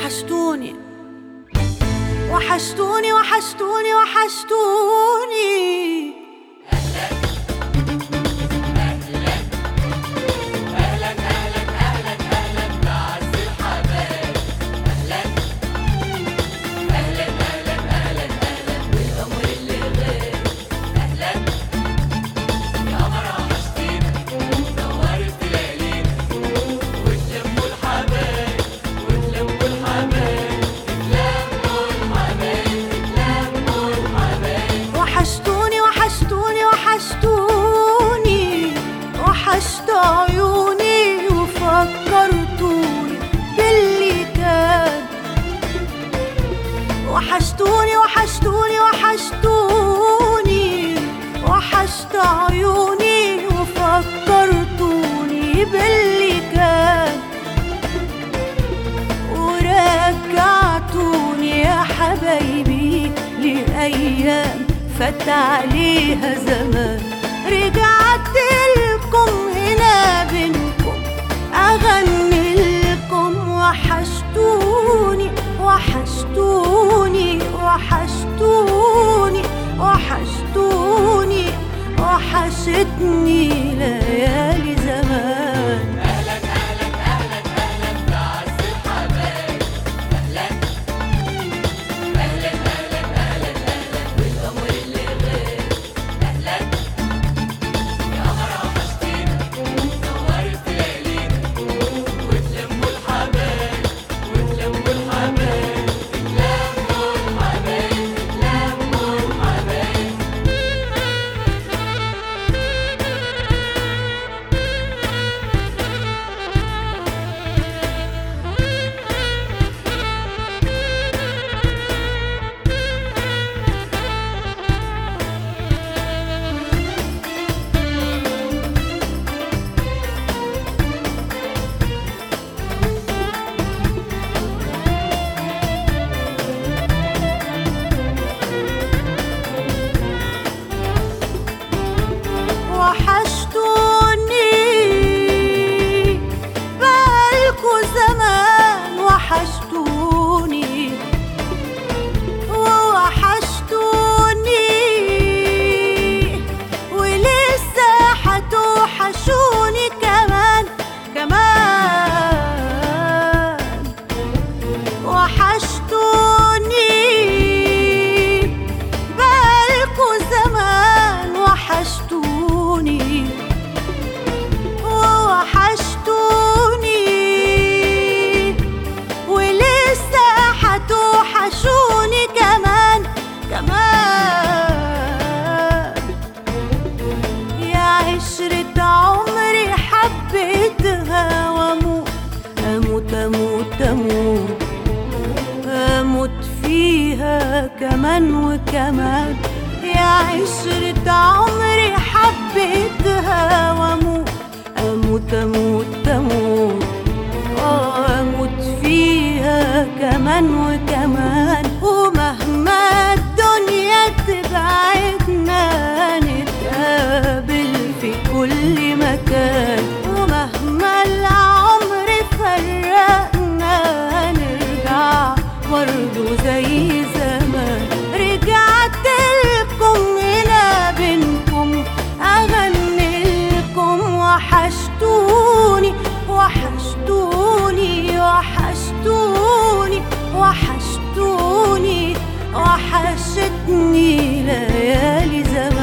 وحشتوني وحشتوني وحشتوني وحشتوني وحشتوني وحشتوني وحشتوني وحشت عيوني وفكرتوني باللي كان وحشتوني وحشتوني وحشتوني وحشت عيوني وفكرتوني باللي كان ورجعتوني يا حبايبي لأيام فات عليها زمان رجعت لكم هنا بينكم أغني لكم وحشتوني وحشتوني وحشتوني وحشتوني وحشتني ليالي زمان وحشتوني بقالكوا زمان وحشتوني ووحشتوني ولسه هتوحشوني كمان كمان وحشتوني بقالكوا زمان وحشتوني ووحشتوني ولسه هتوحشوني كمان كمان يا عشرة عمري حبيتها واموت اموت اموت اموت اموت فيها كمان وكمان يا عشرة عمري حبيتها واموت اموت اموت اموت آه، اموت فيها كمان وكمان ومهما الدنيا تبعدنا نتقابل في كل مكان ومهما العمر فرقنا نرجع برضو زي زمان رجعت لكم هنا بينكم اغني لكم وحشتوني وحشتوني وحشتوني وحشتوني وحشتني ليالي زمان